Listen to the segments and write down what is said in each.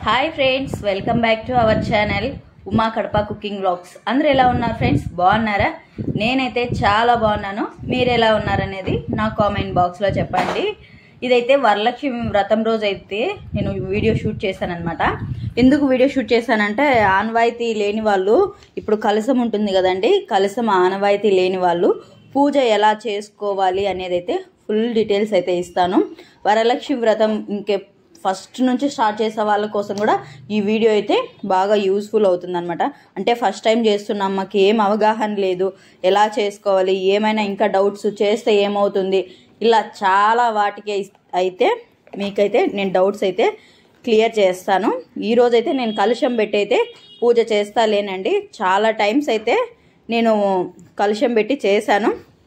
hi friends welcome back to our channel Uma Kadapa cooking vlogs అందరు ఎలా ఉన్నారు ఫ్రెండ్స్ బాగున్నారా నేనైతే చాలా బాగున్నాను మీరు ఎలా ఉన్నారనేది నా కామెంట్ బాక్స్లో చెప్పండి ఇదైతే వరలక్ష్మి వ్రతం రోజు అయితే నేను వీడియో షూట్ చేశానమాట ఎందుకు వీడియో షూట్ చేశానంటే ఆనవాయితీ లేని వాళ్ళు ఇప్పుడు కలసం ఉంటుంది కదండి కలసం ఆనవాయితీ లేని వాళ్ళు పూజ ఎలా చేసుకోవాలి అనేది అయితే ఫుల్ డీటెయిల్స్ అయితే ఇస్తాను వరలక్ష్మి వ్రతం ఇంకే ఫస్ట్ నుంచి స్టార్ట్ చేసే వాళ్ళ కోసం కూడా ఈ వీడియో అయితే బాగా యూస్ఫుల్ అవుతుందన్నమాట అంటే ఫస్ట్ టైం చేస్తున్నాం మాకు ఏం అవగాహన లేదు ఎలా చేసుకోవాలి ఏమైనా ఇంకా డౌట్స్ చేస్తే ఏమవుతుంది ఇలా చాలా వాటికి అయితే మీకైతే నేను డౌట్స్ అయితే క్లియర్ చేస్తాను ఈ రోజు అయితే నేను కలుషం పెట్టి అయితే పూజ చేస్తా లేనండి చాలా టైమ్స్ అయితే నేను కలుషం పెట్టి చేశాను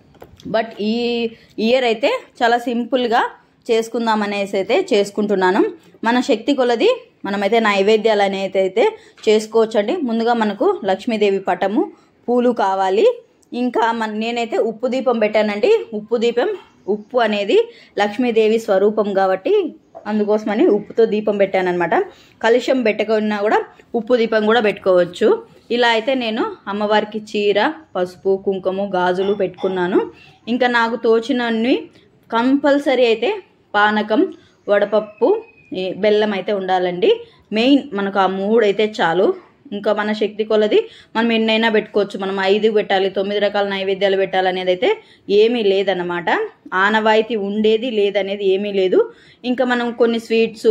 బట్ ఈ ఇయర్ అయితే చాలా సింపుల్గా చేసుకుందాం అనేసి అయితే చేసుకుంటున్నాను మన శక్తి కొలది మనమైతే నైవేద్యాలు అనేది అయితే చేసుకోవచ్చండి ముందుగా మనకు లక్ష్మీదేవి పటము పూలు కావాలి ఇంకా మన నేనైతే ఉప్పు దీపం పెట్టానండి ఉప్పు దీపం ఉప్పు అనేది లక్ష్మీదేవి స్వరూపం కాబట్టి అందుకోసమని ఉప్పుతో దీపం పెట్టానమాట కలుషం పెట్టకున్నా కూడా ఉప్పు దీపం కూడా పెట్టుకోవచ్చు ఇలా అయితే నేను అమ్మవారికి చీర పసుపు కుంకుమ గాజులు పెట్టుకున్నాను ఇంకా నాకు తోచినన్ని కంపల్సరీ అయితే పానకం వడపప్పు ఈ బెల్లం అయితే ఉండాలండి మెయిన్ మనకు ఆ మూడు అయితే చాలు ఇంకా మన శక్తి కొలది మనం ఎన్నైనా పెట్టుకోవచ్చు మనం ఐదు పెట్టాలి తొమ్మిది రకాల నైవేద్యాలు పెట్టాలి అనేది అయితే ఏమీ లేదన్నమాట ఆనవాయితీ ఉండేది లేదనేది ఏమీ లేదు ఇంకా మనం కొన్ని స్వీట్స్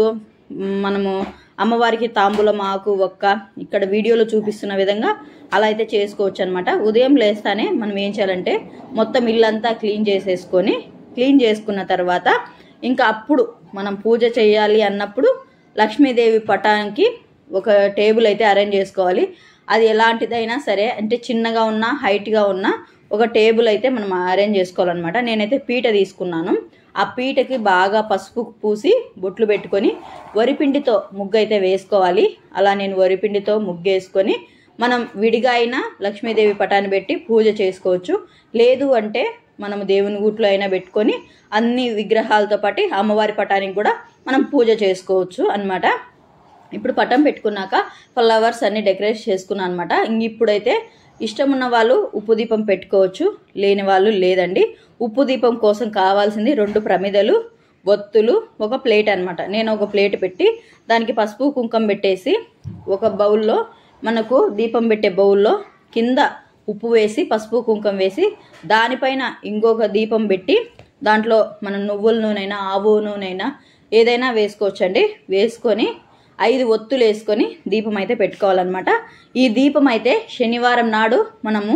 మనము అమ్మవారికి తాంబూలం ఆకు ఒక్క ఇక్కడ వీడియోలో చూపిస్తున్న విధంగా అలా అయితే చేసుకోవచ్చు అనమాట ఉదయం లేస్తానే మనం ఏం చేయాలంటే మొత్తం ఇల్లంతా క్లీన్ చేసేసుకొని క్లీన్ చేసుకున్న తర్వాత ఇంకా అప్పుడు మనం పూజ చేయాలి అన్నప్పుడు లక్ష్మీదేవి పటానికి ఒక టేబుల్ అయితే అరేంజ్ చేసుకోవాలి అది ఎలాంటిదైనా సరే అంటే చిన్నగా ఉన్న హైట్గా ఉన్న ఒక టేబుల్ అయితే మనం అరేంజ్ చేసుకోవాలన్నమాట నేనైతే పీట తీసుకున్నాను ఆ పీటకి బాగా పసుపు పూసి బొట్లు పెట్టుకొని వరిపిండితో ముగ్గు అయితే వేసుకోవాలి అలా నేను వరిపిండితో ముగ్గు వేసుకొని మనం విడిగా అయినా లక్ష్మీదేవి పటాన్ని పెట్టి పూజ చేసుకోవచ్చు లేదు అంటే మనం దేవుని గుట్లో అయినా పెట్టుకొని అన్ని విగ్రహాలతో పాటు అమ్మవారి పటానికి కూడా మనం పూజ చేసుకోవచ్చు అనమాట ఇప్పుడు పటం పెట్టుకున్నాక ఫ్లవర్స్ అన్ని డెకరేట్ చేసుకున్నాను అనమాట ఇప్పుడైతే ఇష్టం ఉన్న వాళ్ళు ఉప్పు దీపం పెట్టుకోవచ్చు లేని వాళ్ళు లేదండి ఉప్పు దీపం కోసం కావాల్సింది రెండు ప్రమిదలు ఒత్తులు ఒక ప్లేట్ అనమాట నేను ఒక ప్లేట్ పెట్టి దానికి పసుపు కుంకం పెట్టేసి ఒక బౌల్లో మనకు దీపం పెట్టే బౌల్లో కింద ఉప్పు వేసి పసుపు కుంకం వేసి దానిపైన ఇంకొక దీపం పెట్టి దాంట్లో మనం నువ్వుల నూనెైనా ఆవు నూనెైనా ఏదైనా వేసుకోవచ్చండి వేసుకొని ఐదు ఒత్తులు వేసుకొని దీపం అయితే పెట్టుకోవాలన్నమాట ఈ దీపం అయితే శనివారం నాడు మనము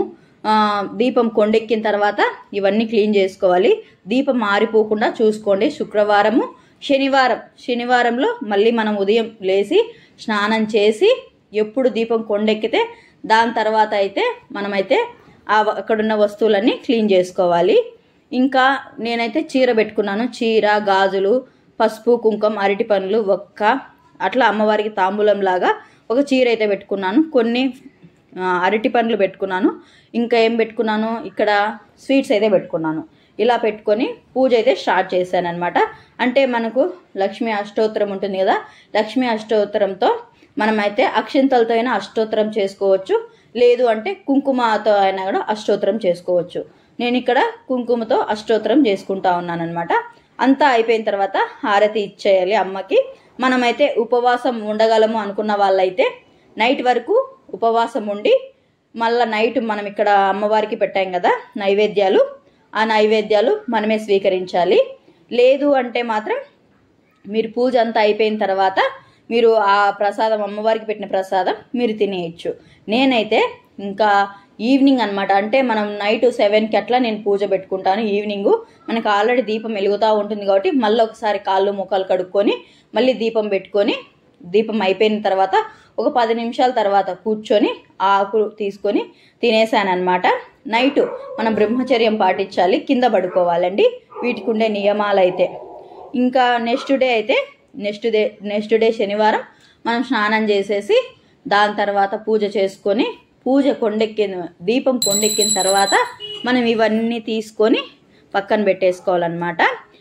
దీపం కొండెక్కిన తర్వాత ఇవన్నీ క్లీన్ చేసుకోవాలి దీపం ఆరిపోకుండా చూసుకోండి శుక్రవారము శనివారం శనివారంలో మళ్ళీ మనం ఉదయం లేచి స్నానం చేసి ఎప్పుడు దీపం కొండెక్కితే దాని తర్వాత అయితే మనమైతే ఆ అక్కడున్న వస్తువులన్నీ క్లీన్ చేసుకోవాలి ఇంకా నేనైతే చీర పెట్టుకున్నాను చీర గాజులు పసుపు కుంకం అరటి పండ్లు ఒక్క అట్లా అమ్మవారికి తాంబూలం లాగా ఒక చీర అయితే పెట్టుకున్నాను కొన్ని అరటి పండ్లు పెట్టుకున్నాను ఇంకా ఏం పెట్టుకున్నాను ఇక్కడ స్వీట్స్ అయితే పెట్టుకున్నాను ఇలా పెట్టుకొని పూజ అయితే స్టార్ట్ చేశాను అనమాట అంటే మనకు లక్ష్మీ అష్టోత్తరం ఉంటుంది కదా లక్ష్మీ అష్టోత్తరంతో మనమైతే అక్షింతలతో అయినా అష్టోత్తరం చేసుకోవచ్చు లేదు అంటే కుంకుమతో అయినా కూడా అష్టోత్తరం చేసుకోవచ్చు నేను ఇక్కడ కుంకుమతో అష్టోత్తరం చేసుకుంటా ఉన్నాను అనమాట అంతా అయిపోయిన తర్వాత హారతి ఇచ్చేయాలి అమ్మకి మనమైతే ఉపవాసం ఉండగలము అనుకున్న వాళ్ళైతే నైట్ వరకు ఉపవాసం ఉండి మళ్ళీ నైట్ మనం ఇక్కడ అమ్మవారికి పెట్టాం కదా నైవేద్యాలు ఆ నైవేద్యాలు మనమే స్వీకరించాలి లేదు అంటే మాత్రం మీరు పూజ అంతా అయిపోయిన తర్వాత మీరు ఆ ప్రసాదం అమ్మవారికి పెట్టిన ప్రసాదం మీరు తినేయచ్చు నేనైతే ఇంకా ఈవినింగ్ అనమాట అంటే మనం నైట్ సెవెన్కి అట్లా నేను పూజ పెట్టుకుంటాను ఈవినింగ్ మనకు ఆల్రెడీ దీపం వెలుగుతూ ఉంటుంది కాబట్టి మళ్ళీ ఒకసారి కాళ్ళు ముఖాలు కడుక్కొని మళ్ళీ దీపం పెట్టుకొని దీపం అయిపోయిన తర్వాత ఒక పది నిమిషాల తర్వాత కూర్చొని ఆకు తీసుకొని తినేసానమాట నైట్ మనం బ్రహ్మచర్యం పాటించాలి కింద పడుకోవాలండి వీటికి ఉండే నియమాలు అయితే ఇంకా నెక్స్ట్ డే అయితే నెక్స్ట్ డే నెక్స్ట్ డే శనివారం మనం స్నానం చేసేసి దాని తర్వాత పూజ చేసుకొని పూజ కొండెక్కిన దీపం కొండెక్కిన తర్వాత మనం ఇవన్నీ తీసుకొని పక్కన పెట్టేసుకోవాలన్నమాట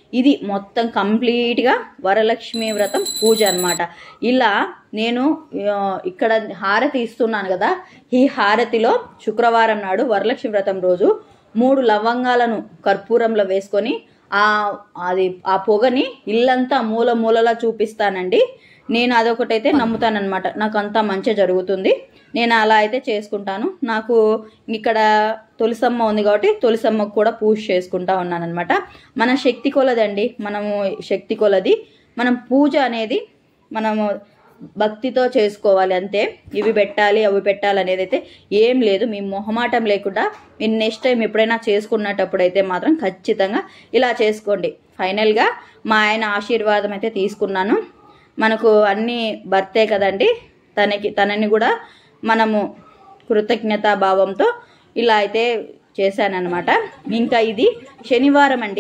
ఇది మొత్తం కంప్లీట్గా వరలక్ష్మి వ్రతం పూజ అన్నమాట ఇలా నేను ఆ, ఇక్కడ హారతి ఇస్తున్నాను కదా ఈ హారతిలో శుక్రవారం నాడు వరలక్ష్మి వ్రతం రోజు మూడు లవంగాలను కర్పూరంలో వేసుకొని ఆ అది ఆ పొగని ఇల్లంతా మూల మూలలా చూపిస్తానండి నేను అదొకటైతే నమ్ముతానన్నమాట నాకు అంతా మంచి జరుగుతుంది నేను అలా అయితే చేసుకుంటాను నాకు ఇక్కడ తొలిసమ్మ ఉంది కాబట్టి తొలిసమ్మకు కూడా పూజ చేసుకుంటా ఉన్నానన్నమాట మన శక్తి కొలదండి మనము శక్తి కొలది మనం పూజ అనేది మనము భక్తితో చేసుకోవాలి అంతే ఇవి పెట్టాలి అవి పెట్టాలి అనేది అయితే ఏం లేదు మీ మొహమాటం లేకుండా మీరు నెక్స్ట్ టైం ఎప్పుడైనా చేసుకున్నటప్పుడు అయితే మాత్రం ఖచ్చితంగా ఇలా చేసుకోండి ఫైనల్గా మా ఆయన ఆశీర్వాదం అయితే తీసుకున్నాను మనకు అన్నీ భర్తే కదండి తనకి తనని కూడా మనము కృతజ్ఞతా భావంతో ఇలా అయితే చేశానన్నమాట ఇంకా ఇది శనివారం అండి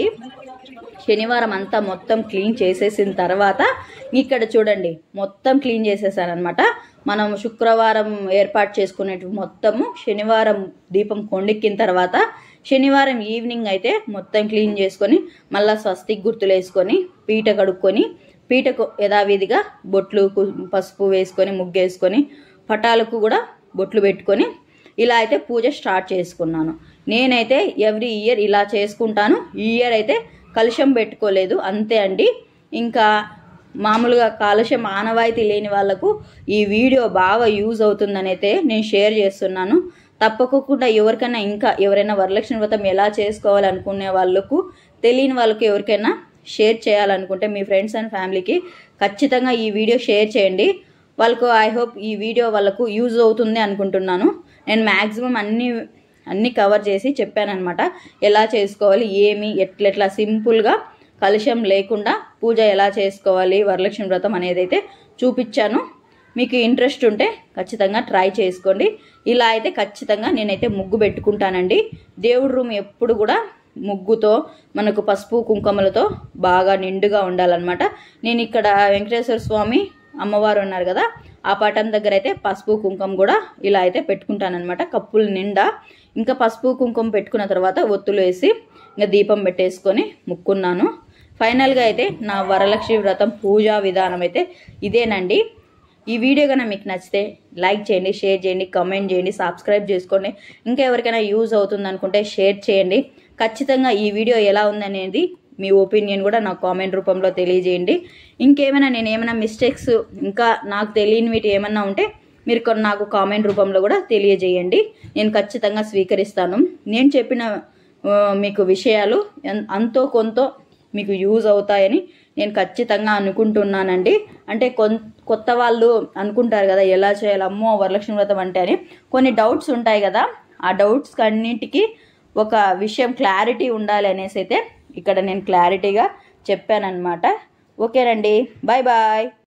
శనివారం అంతా మొత్తం క్లీన్ చేసేసిన తర్వాత ఇక్కడ చూడండి మొత్తం క్లీన్ చేసేసానమాట మనం శుక్రవారం ఏర్పాటు చేసుకునేటి మొత్తము శనివారం దీపం కొండెక్కిన తర్వాత శనివారం ఈవినింగ్ అయితే మొత్తం క్లీన్ చేసుకొని మళ్ళీ స్వస్తిక్ గుర్తులు వేసుకొని పీట కడుక్కొని పీటకు యథావిధిగా బొట్లు కు- పసుపు వేసుకొని ముగ్గేసుకొని పటాలకు కూడా బొట్లు పెట్టుకొని ఇలా అయితే పూజ స్టార్ట్ చేసుకున్నాను నేనైతే ఎవ్రీ ఇయర్ ఇలా చేసుకుంటాను ఈ ఇయర్ అయితే కలుషం పెట్టుకోలేదు అంతే అండి ఇంకా మామూలుగా కాలుష్యం ఆనవాయితీ లేని వాళ్ళకు ఈ వీడియో బాగా యూజ్ అవుతుందని అయితే నేను షేర్ చేస్తున్నాను తప్పకుండా ఎవరికైనా ఇంకా ఎవరైనా వరలక్ష్మి వ్రతం ఎలా చేసుకోవాలనుకునే వాళ్ళకు తెలియని వాళ్ళకు ఎవరికైనా షేర్ చేయాలనుకుంటే మీ ఫ్రెండ్స్ అండ్ ఫ్యామిలీకి ఖచ్చితంగా ఈ వీడియో షేర్ చేయండి వాళ్ళకు ఐ హోప్ ఈ వీడియో వాళ్ళకు యూజ్ అవుతుంది అనుకుంటున్నాను నేను మ్యాక్సిమం అన్ని అన్ని కవర్ చేసి చెప్పానన్నమాట ఎలా చేసుకోవాలి ఏమి ఎట్లెట్లా సింపుల్గా కలుషం లేకుండా పూజ ఎలా చేసుకోవాలి వరలక్ష్మి వ్రతం అనేది అయితే చూపించాను మీకు ఇంట్రెస్ట్ ఉంటే ఖచ్చితంగా ట్రై చేసుకోండి ఇలా అయితే ఖచ్చితంగా నేనైతే ముగ్గు పెట్టుకుంటానండి దేవుడి రూమ్ ఎప్పుడు కూడా ముగ్గుతో మనకు పసుపు కుంకుమలతో బాగా నిండుగా ఉండాలన్నమాట నేను ఇక్కడ వెంకటేశ్వర స్వామి అమ్మవారు ఉన్నారు కదా ఆ పటం దగ్గర అయితే పసుపు కుంకుమ కూడా ఇలా అయితే పెట్టుకుంటానన్నమాట కప్పుల నిండా ఇంకా పసుపు కుంకుమ పెట్టుకున్న తర్వాత ఒత్తులు వేసి ఇంకా దీపం పెట్టేసుకొని ముక్కున్నాను ఫైనల్గా అయితే నా వరలక్ష్మి వ్రతం పూజా విధానం అయితే ఇదేనండి ఈ వీడియో కనుక మీకు నచ్చితే లైక్ చేయండి షేర్ చేయండి కామెంట్ చేయండి సబ్స్క్రైబ్ చేసుకోండి ఇంకా ఎవరికైనా యూజ్ అవుతుంది అనుకుంటే షేర్ చేయండి ఖచ్చితంగా ఈ వీడియో ఎలా ఉందనేది మీ ఒపీనియన్ కూడా నాకు కామెంట్ రూపంలో తెలియజేయండి ఇంకేమైనా నేను ఏమైనా మిస్టేక్స్ ఇంకా నాకు తెలియనివి ఏమన్నా ఉంటే మీరు కొన్ని నాకు కామెంట్ రూపంలో కూడా తెలియజేయండి నేను ఖచ్చితంగా స్వీకరిస్తాను నేను చెప్పిన ఆ, మీకు విషయాలు ఎన్- అంతో కొంత మీకు యూజ్ అవుతాయని నేను ఖచ్చితంగా అనుకుంటున్నానండి అంటే కొన్ కొత్త వాళ్ళు అనుకుంటారు కదా ఎలా చేయాలి అమ్మో వరలక్ష్మి వ్రతం అంటే అని కొన్ని డౌట్స్ ఉంటాయి కదా ఆ డౌట్స్ అన్నింటికి ఒక విషయం క్లారిటీ ఉండాలి అనేసి అయితే ఇక్కడ నేను క్లారిటీగా చెప్పానన్నమాట ఓకేనండి బాయ్ బాయ్